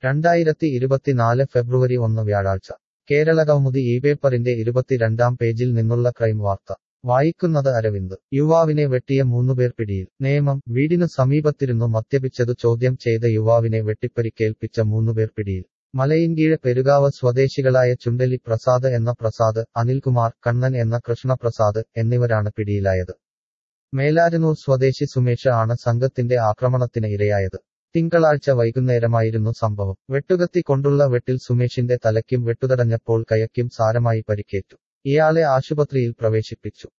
രണ്ടായിരത്തി ഇരുപത്തിനാല് ഫെബ്രുവരി ഒന്ന് വ്യാഴാഴ്ച കേരളകൗമുദി ഈ പേപ്പറിന്റെ ഇരുപത്തിരണ്ടാം പേജിൽ നിന്നുള്ള ക്രൈം വാർത്ത വായിക്കുന്നത് അരവിന്ദ് യുവാവിനെ വെട്ടിയ മൂന്നുപേർ പിടിയിൽ നേമം വീടിനു സമീപത്തിരുന്നു മദ്യപിച്ചതു ചോദ്യം ചെയ്ത യുവാവിനെ വെട്ടിപ്പരിക്കേൽപ്പിച്ച മൂന്നുപേർ പിടിയിൽ മലയിൻകീഴ് പെരുകാവ് സ്വദേശികളായ ചുണ്ടലി പ്രസാദ് എന്ന പ്രസാദ് അനിൽകുമാർ കണ്ണൻ എന്ന കൃഷ്ണപ്രസാദ് എന്നിവരാണ് പിടിയിലായത് മേലാരനൂർ സ്വദേശി സുമേഷ് ആണ് സംഘത്തിന്റെ ആക്രമണത്തിന് ഇരയായത് തിങ്കളാഴ്ച വൈകുന്നേരമായിരുന്നു സംഭവം വെട്ടുകത്തി കൊണ്ടുള്ള വെട്ടിൽ സുമേഷിന്റെ തലയ്ക്കും വെട്ടുതടഞ്ഞപ്പോൾ കയയ്ക്കും സാരമായി പരിക്കേറ്റു ഇയാളെ ആശുപത്രിയിൽ പ്രവേശിപ്പിച്ചു